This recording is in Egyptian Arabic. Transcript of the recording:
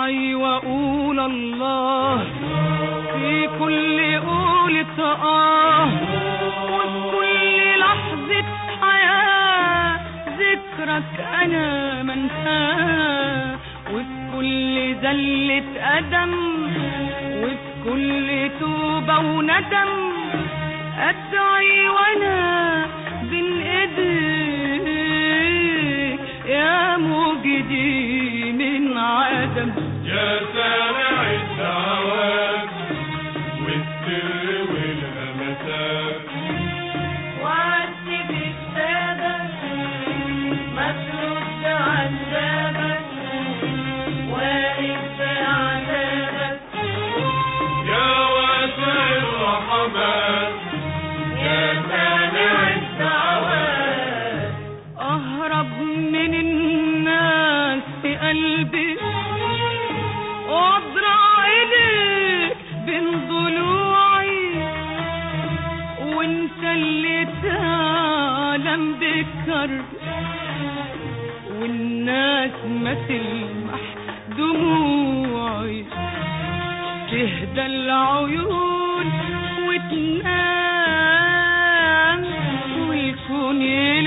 أدعي وأقول الله في كل قولة آه وفي كل لحظة حياة ذكرك أنا منساه وفي كل زلة قدم وفي كل توبة وندم أدعي وأنا بين إيديك يا مجدي من عدم يا سامع الدعوات والسر والهمسات وعدت بالسادة ما ترد عذابك واقف عذابك يا واسع الرحمات يا سامع الدعوات أهرب من الناس في قلبي وأضرع إليك بين ضلوعي وانت اللي تعلم بكرب والناس ما تلمح دموعي تهدى العيون وتنام والكون